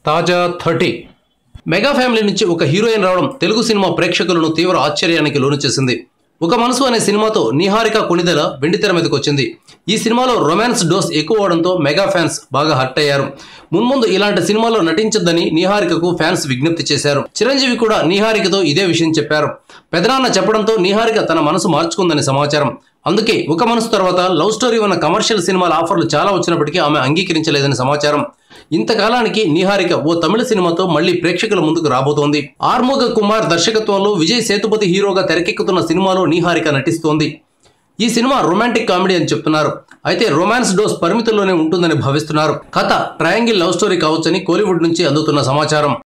తాజా thirty mega family నుంచి ఒక హీరోయిన్ రావడం తెలుగు సినిమా ప్రేక్షకులను తీవ్ర ఆశ్చర్యానికి లోను చేసింది ఒక మనసు అనే సినిమాతో నిహారిక కొణిదెల వెండితెర మీదకి వచ్చింది ఈ సినిమాలో రొమాన్స్ డోస్ ఎక్కువ అవడంతో మెగా ఫ్యాన్స్ బాగా హర్ట్ అయ్యారు మున్ముందు ఇలాంటి సినిమాలో నటించొద్దని నిహారికకు ఫ్యాన్స్ విజ్ఞప్తి చేశారు చిరంజీవి కూడా నిహారికతో ఇదే విషయం చెప్పారు పెదనాన్న చెప్పడంతో నిహారిక తన మనసు మార్చుకుందని సమాచారం అందుకే ఒక మనసు తర్వాత లవ్ స్టోరీ ఉన్న కమర్షియల్ సినిమాల ఆఫర్లు చాలా వచ్చినప్పటికీ ఆమె అంగీకరించలేదని సమాచారం ఇంతకాలానికి నిహారిక ఓ తమిళ సినిమాతో మళ్ళీ ప్రేక్షకుల ముందుకు రాబోతోంది ఆర్మోగ కుమార్ దర్శకత్వంలో విజయ్ సేతుపతి హీరోగా తెరకెక్కుతున్న సినిమాలో నిహారిక నటిస్తోంది ఈ సినిమా రొమాంటిక్ కామెడీ అని చెప్తున్నారు అయితే రొమాన్స్ డోస్ పరిమితుల్లోనే ఉంటుందని భావిస్తున్నారు కథ ట్రయాంగిల్ లవ్ స్టోరీ కావచ్చని కోలీవుడ్ నుంచి అందుతున్న సమాచారం